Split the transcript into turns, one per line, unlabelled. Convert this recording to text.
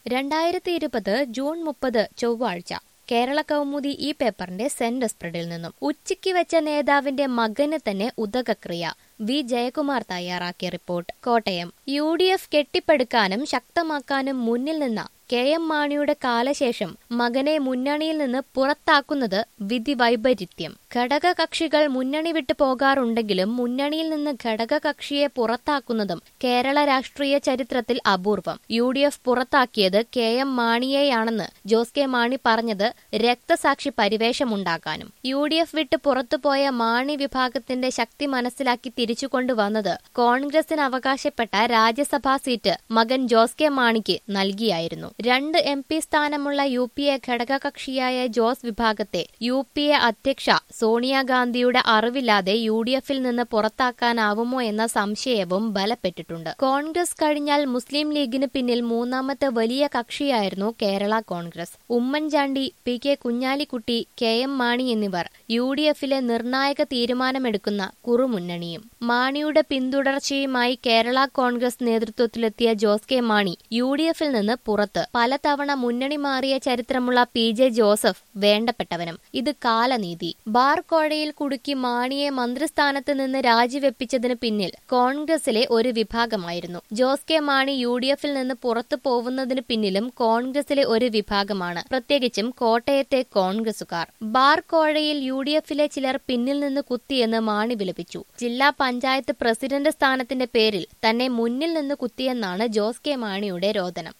രണ്ടായിരത്തി ഇരുപത് ജൂൺ മുപ്പത് ചൊവ്വാഴ്ച കേരള കൗമുദി ഈ പേപ്പറിന്റെ സെന്റർ സ്പ്രെഡിൽ നിന്നും ഉച്ചയ്ക്ക് വെച്ച നേതാവിന്റെ മകന് തന്നെ ഉദകക്രിയ വി ജയകുമാർ തയ്യാറാക്കിയ report Kottayam U D F കെട്ടിപ്പടുക്കാനും ശക്തമാക്കാനും മുന്നിൽ നിന്ന കെ എം മാണിയുടെ കാലശേഷം മകനെ മുന്നണിയിൽ നിന്ന് പുറത്താക്കുന്നത് വിധി വൈപരീത്യം ഘടകകക്ഷികൾ മുന്നണി വിട്ടു പോകാറുണ്ടെങ്കിലും മുന്നണിയിൽ നിന്ന് ഘടകകക്ഷിയെ പുറത്താക്കുന്നതും കേരള രാഷ്ട്രീയ ചരിത്രത്തിൽ അപൂർവം യു ഡി എഫ് പുറത്താക്കിയത് കെ എം മാണിയെയാണെന്ന് ജോസ് കെ മാണി പറഞ്ഞത് രക്തസാക്ഷി പരിവേഷമുണ്ടാക്കാനും യു ഡി എഫ് വിട്ട് പുറത്തുപോയ മാണി വിഭാഗത്തിന്റെ ശക്തി മനസ്സിലാക്കി തിരിച്ചുകൊണ്ടുവന്നത് കോൺഗ്രസിന് അവകാശപ്പെട്ട രാജ്യസഭാ സീറ്റ് മകൻ ജോസ് കെ മാണിക്ക് നൽകിയായിരുന്നു രണ്ട് എം പി സ്ഥാനമുള്ള യു പി എ ഘടകകക്ഷിയായ ജോസ് വിഭാഗത്തെ യു പി എ അധ്യക്ഷ സോണിയാഗാന്ധിയുടെ അറിവില്ലാതെ യു ഡി എഫിൽ നിന്ന് പുറത്താക്കാനാവുമോ എന്ന സംശയവും ബലപ്പെട്ടിട്ടുണ്ട് കോൺഗ്രസ് കഴിഞ്ഞാൽ മുസ്ലിം ലീഗിന് പിന്നിൽ മൂന്നാമത്തെ വലിയ കക്ഷിയായിരുന്നു Kerala Congress Oommen Chandy P K Kunhalikutty K M Mani എന്നിവർ യു ഡി എഫിലെ നിർണായക തീരുമാനമെടുക്കുന്ന കുറുമുന്നണിയും മാണിയുടെ പിന്തുടർച്ചയുമായി കേരള കോൺഗ്രസ് നേതൃത്വത്തിലെത്തിയ Jose K Mani U D എഫിൽ നിന്ന് പുറത്ത് പലതവണ മുന്നണി മാറിയ ചരിത്രമുള്ള പി ജെ ജോസഫ് വേണ്ടപ്പെട്ടവനും ഇത് കാലനീതി ബാർ കോഴയിൽ കുടുക്കി മാണിയെ മന്ത്രിസ്ഥാനത്ത് നിന്ന് രാജിവെപ്പിച്ചതിന് പിന്നിൽ കോൺഗ്രസിലെ ഒരു വിഭാഗമായിരുന്നു Jose K Mani U D എഫിൽ നിന്ന് പുറത്തു പോകുന്നതിന് പിന്നിലും കോൺഗ്രസിലെ ഒരു വിഭാഗമാണ് പ്രത്യേകിച്ചും കോട്ടയത്തെ കോൺഗ്രസുകാർ ബാർ കോഴയിൽ യു ഡി എഫിലെ ചിലർ പിന്നിൽ നിന്ന് കുത്തിയെന്ന് മാണി വിലപിച്ചു ജില്ലാ പഞ്ചായത്ത് പ്രസിഡന്റ് സ്ഥാനത്തിന്റെ പേരിൽ തന്നെ മുന്നിൽ നിന്ന് കുത്തിയെന്നാണ് ജോസ് കെ മാണിയുടെ രോദനം